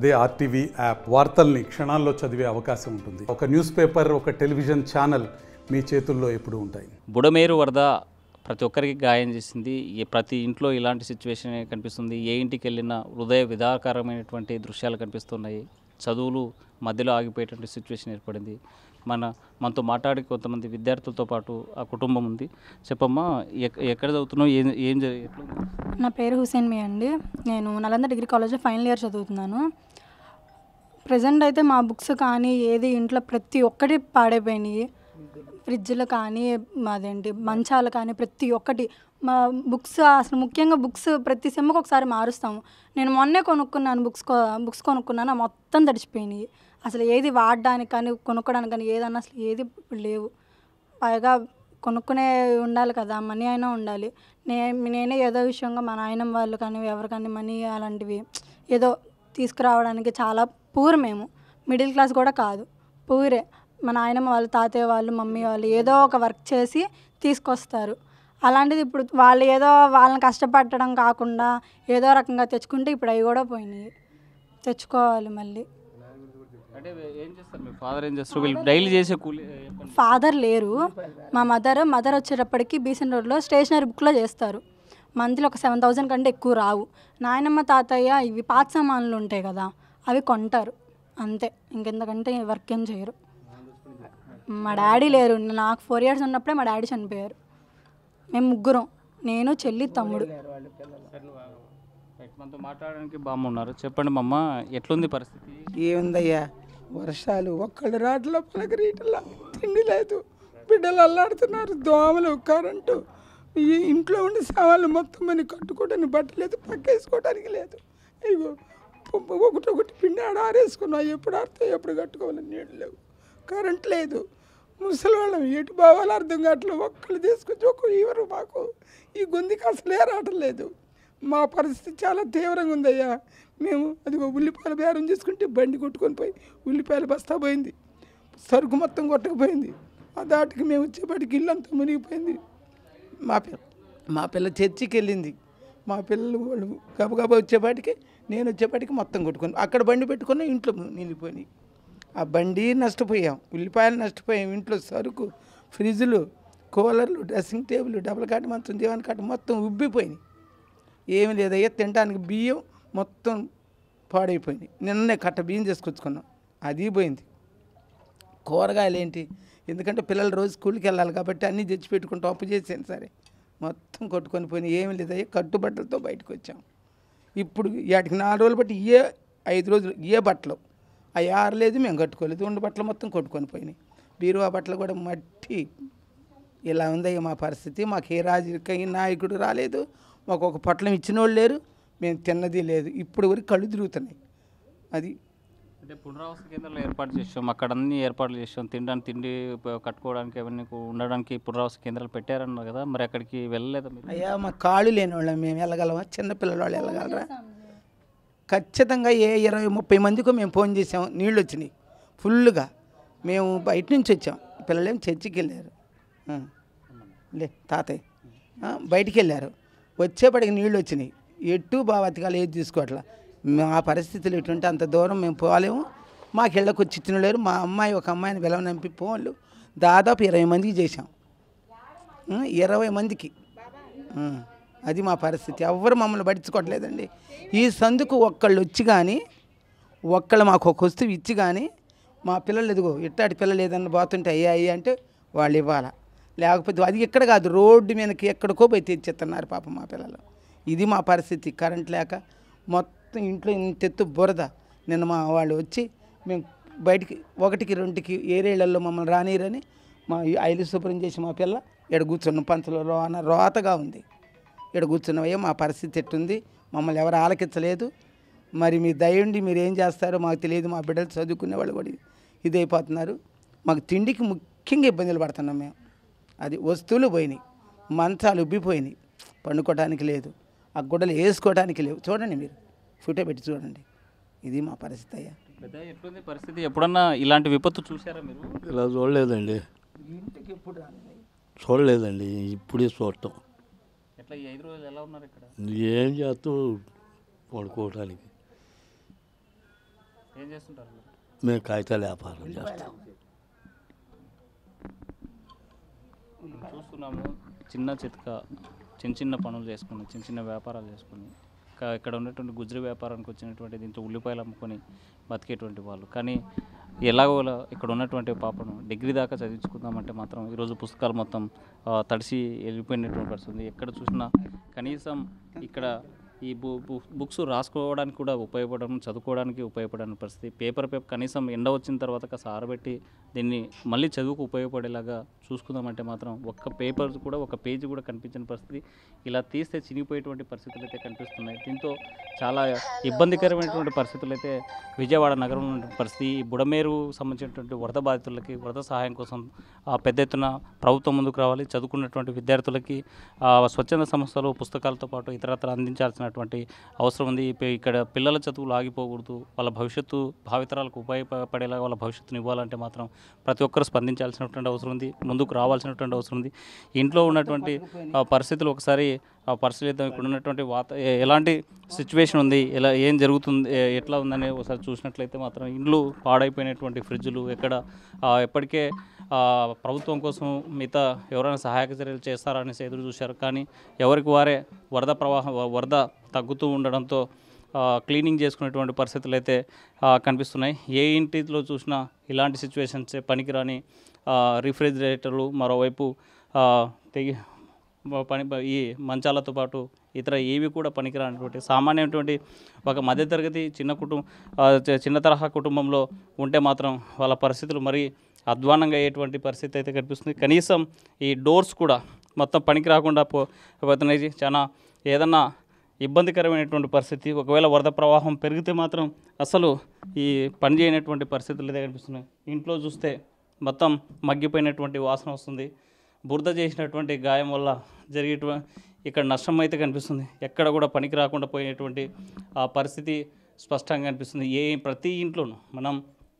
అదే RTV app వార్తల్ని క్షణాల్లో చదివే అవకాశం ఉంటుంది ఒక న్యూస్ పేపర్ ఒక టెలివిజన్ ఛానల్ మీ చేతుల్లో ఎప్పుడూ ఉంటాయి బుడమేరు వరద ప్రతి ఒక్కరికి గాయం చేసింది ఏ ప్రతి ఇంట్లో ఇలాంటి సిచ్యువేషన్ కనిపిస్తుంది ఏ ఇంటికి వెళ్ళినా హృదయ విధాకరమైనటువంటి దృశ్యాలు కనిపిస్తున్నాయి చదువులు మధ్యలో ఆగిపోయేటువంటి సిచ్యువేషన్ ఏర్పడింది మన మనతో మాట్లాడి కొంతమంది విద్యార్థులతో పాటు ఆ కుటుంబం ఉంది చెప్పమ్మా ఎక్- ఎక్కడ చదువుతున్నావు ఏం ఏం జరి- ఎట్లా ఉంది? నా పేరు హుసేన్ మీ అండి నేను నలంద డిగ్రీ కాలేజ్లో ఫైనల్ ఇయర్ చదువుతున్నాను ప్రజెంట్ అయితే మా బుక్స్ కానీ ఏది ఇంట్లో ప్రతి ఒక్కటి పాడైపోయినాయి ఫ్రిడ్జ్లు కానీ అదేంటి మంచాలు కానీ ప్రతి ఒక్కటి మా బుక్స్ అసలు ముఖ్యంగా బుక్స్ ప్రతి సెమ్కి ఒకసారి మారుస్తాము నేను మొన్నే కొనుక్కున్నాను బుక్స్ కొ బుక్స్ కొనుక్కున్నాను ఆ మొత్తం తడిచిపోయినాయి అసలు ఏది వాడడానికి కానీ కొనుక్కోడానికి కానీ ఏదన్నా అసలు ఏది ఇప్పుడు లేవు పైగా కొనుక్కునే ఉండాలి కదా మనీ అయినా ఉండాలి నే నేనే ఏదో విషయంగా మా నాయనమ్మ వాళ్ళు కానీ ఎవరికైనా మనీ అలాంటివి ఏదో తీసుకురావడానికి చాలా పూర్ మేము మిడిల్ క్లాస్ కూడా కాదు పూరే మా నాయనమ్మ వాళ్ళు తాతయ్య వాళ్ళు మమ్మీ వాళ్ళు ఏదో ఒక వర్క్ చేసి తీసుకొస్తారు అలాంటిది ఇప్పుడు వాళ్ళు ఏదో వాళ్ళని కష్టపడడం కాకుండా ఏదో రకంగా తెచ్చుకుంటే ఇప్పుడు అవి కూడా పోయినాయి తెచ్చుకోవాలి మళ్ళీ అంటే ఏం చేస్తారు మీ ఫాదర్ ఏం చేస్తారు వీళ్ళు డైలీ చేసే కూలి ఏ పని? ఫాదర్ లేరు మా మదర్ మదర్ వచ్చేటప్పటికి బీసెన్ రోడ్లో స్టేషనరీ బుక్లో చేస్తారు మంత్లీ ఒక సెవెన్ థౌజండ్ కంటే ఎక్కువ రావు నాయనమ్మ తాతయ్య ఇవి పాత సామాన్లు ఉంటాయి కదా అవి కొంటారు అంతే ఇంకెంతకంటే వర్క్ ఏం చేయరు మా డాడీ లేరు నాకు ఫోర్ ఇయర్స్ ఉన్నప్పుడే మా డాడీ చనిపోయారు మేము ముగ్గురం నేను చెల్లి తమ్ముడు రైట్, మనతో మాట్లాడడానికి బామ్మ ఉన్నారు చెప్పండి మమ్మ ఎట్లుంది పరిస్థితి ఏముందయ్యా వర్షాలు ఒక్కళ్ళు రాట్ల పలకరీటలా తిండి లేదు బిడ్డలు అల్లాడుతున్నారు దోమలు కరెంటు ఈ ఇంట్లో ఉండే సామాన్లు మొత్తం మన కట్టుకోవడానికి బట్ట లేదు పక్కేసుకోవడానికి లేదు ఇగో పొ- ఒకటి ఒకటి పిండి ఆడ ఆరేసుకున్నాం ఎప్పుడు ఆడితే ఎప్పుడు కట్టుకోవాలి నీళ్ళు లేవు కరెంట్ లేదు ముసలి వాళ్ళం ఎటు పోవాలో అర్థం కావట్లేదు ఒక్కళ్ళు తీసుకొచ్చి ఒక్క ఇవ్వరు మాకు ఈ గొంతుకి అసలే రావటం లేదు మా పరిస్థితి చాలా తీవ్రంగా ఉందయ్యా మేము అదిగో ఉల్లిపాయల బేరం చేసుకుంటే బండి కొట్టుకొని పోయి ఉల్లిపాయల బస్తా పోయింది సరుకు మొత్తం కొట్టకపోయింది ఆ దాటికి మేము వచ్చేపాటికి ఇల్లు అంతా మునిగిపోయింది మా పిల్ల మా పిల్ల చర్చికి వెళ్ళింది మా పిల్లలు వాళ్ళు గబగబా వచ్చేపాటికి నేను వచ్చేపాటికి మొత్తం కొట్టుకొని అక్కడ బండి పెట్టుకుని ఇంట్లో నిలిపోయినాయి ఆ బండి నష్టపోయాం ఉల్లిపాయలు నష్టపోయాం ఇంట్లో సరుకు ఫ్రిడ్జ్లు కూలర్లు డ్రెస్సింగ్ టేబుల్ డబుల్ కాట్ మొత్తం దీవాన్ కాట్ మొత్తం ఉబ్బిపోయినాయి ఏమి లేదయ్యా తినడానికి బియ్యం మొత్తం పాడైపోయినాయి నిన్నే కట్ట బియ్యం తీసుకొచ్చుకున్నాం అది పోయింది కూరగాయలు ఏంటి ఎందుకంటే పిల్లలు రోజు స్కూల్కి వెళ్ళాలి కాబట్టి అన్నీ తెచ్చి పెట్టుకుంటూ అప్పు చేసాను సరే మొత్తం కొట్టుకొని పోయినాయి ఏమి లేదయ్యా కట్టుబట్టలతో బయటకు వచ్చాం ఇప్పుడు వాటికి నాలుగు రోజులు బట్టి ఏ ఐదు రోజులు ఏ బట్టలు అవి ఆరలేదు మేము కట్టుకోలేదు ఉండి బట్టలు మొత్తం కొట్టుకొని పోయినాయి బీరువా బట్టలు కూడా మట్టి ఇలా ఉందయ్య మా పరిస్థితి మాకు ఏ రాజకీయ నాయకుడు రాలేదు మాకు ఒక పొట్లం ఇచ్చిన వాళ్ళు లేరు మేము తిన్నది లేదు ఇప్పుడు వరకు కళ్ళు తిరుగుతున్నాయి అది అంటే పునరావాస కేంద్రాలు ఏర్పాటు చేసాం అక్కడ అన్ని ఏర్పాట్లు చేసాం తినడానికి తిండి ప- కట్టుకోవడానికి అవన్నీ కు- ఉండడానికి పునరావాస కేంద్రాలు పెట్టారన్నారు కదా మరి అక్కడికి వెళ్ళలేదా మీరు అయ్యా మా కాళ్ళు లేని వాళ్ళం మేము వెళ్ళగలమా చిన్నపిల్లల వాళ్ళు వెళ్ళగలరా ఖచ్చితంగా ఏ ఇరవై ముప్పై మందికో మేము ఫోన్ చేసాం నీళ్ళు వచ్చినాయి ఫుల్గా మేము బయట నుంచి వచ్చాం పిల్లలేం చర్చికి వెళ్ళారు ఆ. లే తాతయ్య ఆ, బయటికి వెళ్ళారు వచ్చేపటికి నీళ్ళు వచ్చినాయి ఎటు బావతికాలు ఏది తీసుకోవట్లా మా పరిస్థితులు ఎటువంటి అంత దూరం మేము పోలేము మాకు ఇళ్ళకి వచ్చి ఇచ్చిన లేరు మా అమ్మాయి ఒక అమ్మాయిని వెలవనంపి ఫోన్లు దాదాపు ఇరవై మందికి చేశాం ఆ, ఇరవై మందికి ఆ, అది మా పరిస్థితి ఎవ్వరు మమ్మల్ని పట్టించుకోవట్లేదండి ఈ సందుకు ఒక్కళ్ళు వచ్చి కానీ ఒక్కళ్ళు మాకు ఒక వస్తువు ఇచ్చి కానీ మా పిల్లలు ఎదుగో ఇట్టాటి పిల్లలు ఏదన్నా పోతుంటే అయ్యా అయ్యా అంటే వాళ్ళు ఇవ్వాలా లేకపోతే అది ఇక్కడ కాదు రోడ్డు మీదకి ఎక్కడికో పోయి తెచ్చిస్తున్నారు పాపం మా పిల్లలు ఇది మా పరిస్థితి కరెంట్ లేక మొత్తం ఇంట్లో ఇంత ఎత్తు బురద నిన్న మా వాళ్ళు వచ్చి మేము బయటికి ఒకటికి రెండుకి ఏరేళ్లలో మమ్మల్ని రానిరని మా ఈ ఐలు శుభ్రం చేసి మా పిల్ల ఇక్కడ కూర్చున్నాం పంచలో రోన రోతగా ఉంది ఇక్కడ కూర్చున్నవయ్యా మా పరిస్థితి ఎట్టుంది మమ్మల్ని ఎవరు ఆలకించలేదు మరి మీ దయండి మీరు ఏం చేస్తారో మాకు తెలియదు మా బిడ్డలు చదువుకునే వాళ్ళు కూడా ఇదైపోతున్నారు మాకు తిండికి ముఖ్యంగా ఇబ్బందులు పడుతున్నాం మేము అది వస్తువులు పోయినాయి మంచాలు ఉబ్బిపోయినాయి పండుకోవడానికి లేదు ఆ గుడ్డలు వేసుకోవడానికి లేవు చూడండి మీరు ఫోటో పెట్టి చూడండి ఇది మా పరిస్థితి అయ్యా పెద్ద ఎట్లుంది పరిస్థితి ఎప్పుడన్నా ఇలాంటి విపత్తు చూసారా మీరు ఇలా చూడలేదండి ఇంటికి ఎప్పుడు రాలేదు చూడలేదండి ఇప్పుడే చూడటం ఎట్లా ఈ ఐదు రోజులు ఎలా ఉన్నారు ఇక్కడ ఏం చేస్తూ పడుకోవడానికి ఏం చేస్తుంటారు మీరు? మేము కాగితాల వ్యాపారం చేస్తాం మనం చూస్తున్నాము చిన్న చితక చిన్న చిన్న పనులు చేసుకుని చిన్న చిన్న వ్యాపారాలు చేసుకుని ఇంకా ఇక్కడ ఉన్నటువంటి గుజరీ వ్యాపారానికి వచ్చినటువంటి దీంట్లో ఉల్లిపాయలు అమ్ముకొని బతికేటువంటి వాళ్ళు కానీ ఎలాగో అలా ఇక్కడ ఉన్నటువంటి పాపను డిగ్రీ దాకా చదివించుకుందామంటే మాత్రం ఈరోజు పుస్తకాలు మొత్తం ఆ, తడిసి వెళ్ళిపోయినటువంటి పరిస్థితి ఉంది. ఎక్కడ చూసినా కనీసం ఇక్కడ ఈ బు బు- బుక్స్ రాసుకోవడానికి కూడా ఉపయోగపడడం చదువుకోవడానికి ఉపయోగపడని పరిస్థితి పేపర్ పేపర్ కనీసం ఎండ వచ్చిన తర్వాత కాస్త ఆరబెట్టి దీన్ని మళ్ళీ చదువుకు ఉపయోగపడేలాగా చూసుకుందామంటే మాత్రం ఒక్క పేపర్ కూడా ఒక పేజీ కూడా కనిపించని పరిస్థితి ఇలా తీస్తే చినిగిపోయేటువంటి పరిస్థితులు అయితే కనిపిస్తున్నాయి దీంతో చాలా ఇబ్బందికరమైనటువంటి పరిస్థితులు అయితే విజయవాడ నగరంలో ఉన్నటువంటి పరిస్థితి ఈ బుడమేరు సంబంధించినటువంటి వరద బాధితులకి వరద సహాయం కోసం ఆ, పెద్ద ఎత్తున ప్రభుత్వం ముందుకు రావాలి చదువుకున్నటువంటి విద్యార్థులకి ఆ, స్వచ్ఛంద సంస్థలు పుస్తకాలతో పాటు ఇతరత్ర అందించాల్సినటువంటి అవసరం ఉంది ఇప్ప- ఇక్కడ పిల్లల చదువులు ఆగిపోకూడదు వాళ్ళ భవిష్యత్తు భావితరాలకు ఉపయోగపడేలాగా వాళ్ళ భవిష్యత్తుని ఇవ్వాలంటే మాత్రం ప్రతి ఒక్కరు స్పందించాల్సినటువంటి అవసరం ఉంది ముందుకు రావాల్సినటువంటి అవసరం ఉంది ఇంట్లో ఉన్నటువంటి ఆ, పరిస్థితులు ఒకసారి ఆ, పరిశీలిద్దాం ఇక్కడ ఉన్నటువంటి వాత ఎ- ఎలాంటి సిచ్యువేషన్ ఉంది ఎలా ఏం జరుగుతుంది ఎ- ఎట్లా ఉందని ఒకసారి చూసినట్లయితే మాత్రం ఇండ్లు పాడైపోయినటువంటి ఫ్రిడ్జ్లు ఎక్కడ ఆ, ఎప్పటికే ఆ, ప్రభుత్వం కోసం మిగతా ఎవరైనా సహాయక చర్యలు చేస్తారనేసి ఎదురు చూశారు కానీ ఎవరికి వారే వరద ప్రవాహం వ- వరద తగ్గుతూ ఉండడంతో ఆ, క్లీనింగ్ చేసుకునేటువంటి పరిస్థితులు అయితే ఆ, కనిపిస్తున్నాయి ఏ ఇంటిలో చూసినా ఇలాంటి సిచ్యువేషన్స్ పనికిరాని ఆ, రిఫ్రిజిరేటర్లు మరోవైపు ఆ, తెగి మ- పని ఈ మంచాలతో పాటు ఇతర ఏవి కూడా పనికిరానటువంటి సామాన్యమైనటువంటి ఒక మధ్యతరగతి చిన్న కుటుంబం చిన్న తరహా కుటుంబంలో ఉంటే మాత్రం వాళ్ళ పరిస్థితులు మరీ అధ్వానంగా అయ్యేటువంటి పరిస్థితి అయితే కనిపిస్తుంది కనీసం ఈ డోర్స్ కూడా మొత్తం పనికి రాకుండా పో పోతున్నాయి చాలా ఏదన్నా ఇబ్బందికరమైనటువంటి పరిస్థితి ఒకవేళ వరద ప్రవాహం పెరిగితే మాత్రం అసలు ఈ పని చేయనటువంటి పరిస్థితులు అయితే కనిపిస్తున్నాయి ఇంట్లో చూస్తే మొత్తం మగ్గిపోయినటువంటి వాసన వస్తుంది బురద చేసినటువంటి గాయం వల్ల జరిగేటువంటి ఇక్కడ నష్టం అయితే కనిపిస్తుంది ఎక్కడ కూడా పనికి రాకుండా పోయినటువంటి ఆ పరిస్థితి స్పష్టంగా కనిపిస్తుంది ఏ ప్రతి ఇంట్లోనూ మనం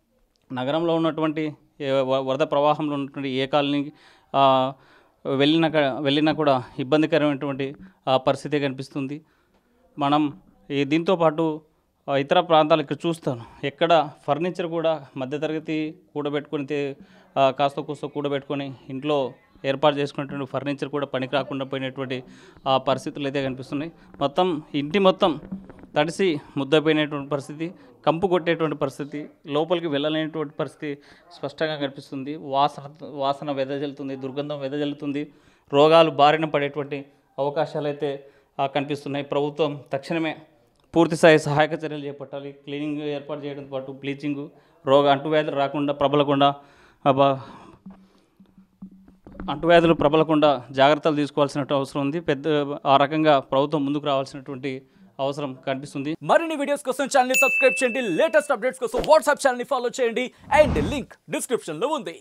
నగరంలో ఉన్నటువంటి ఏ వ- వరద ప్రవాహంలో ఉన్నటువంటి ఏ కాలనీ ఆ, వెళ్ళినా క- వెళ్ళినా కూడా ఇబ్బందికరమైనటువంటి ఆ పరిస్థితి కనిపిస్తుంది మనం ఈ దీంతో పాటు ఆ, ఇతర ప్రాంతాలు ఇక్కడ చూస్తాను ఎక్కడ ఫర్నిచర్ కూడా మధ్యతరగతి కూడబెట్టుకొని తే- ఆ, కాస్త కూస్త కూడబెట్టుకొని ఇంట్లో ఏర్పాటు చేసుకున్నటువంటి ఫర్నిచర్ కూడా పనికి రాకుండా పోయినటువంటి ఆ పరిస్థితులు అయితే కనిపిస్తున్నాయి మొత్తం ఇంటి మొత్తం తడిసి ముద్దపోయినటువంటి పరిస్థితి కంపు కొట్టేటువంటి పరిస్థితి లోపలికి వెళ్ళలేనటువంటి పరిస్థితి స్పష్టంగా కనిపిస్తుంది వాసన వాసన వెదజల్లుతుంది దుర్గంధం వెదజల్లుతుంది రోగాలు బారిన పడేటువంటి అవకాశాలు అయితే ఆ, కనిపిస్తున్నాయి ప్రభుత్వం తక్షణమే పూర్తి స్థాయి సహాయక చర్యలు చేపట్టాలి క్లీనింగ్ ఏర్పాటు చేయడంతో పాటు బ్లీచింగ్ రోగ అంటువ్యాధులు రాకుండా ప్రబలకుండా ఆ, బా- అంటువ్యాధులు ప్రబలకుండా జాగ్రత్తలు తీసుకోవాల్సిన అవసరం ఉంది పెద్ద ఆ రకంగా ప్రభుత్వం ముందుకు రావాల్సినటువంటి అవసరం కనిపిస్తుంది మరిన్ని వీడియోస్ కోసం ఛానల్ సబ్స్క్రైబ్ చేయండి లేటెస్ట్ అప్డేట్స్ కోసం వాట్సాప్ ఛానల్ ఫాలో చేయండి అండ్ లింక్ డిస్క్రిప్షన్ లో ఉంది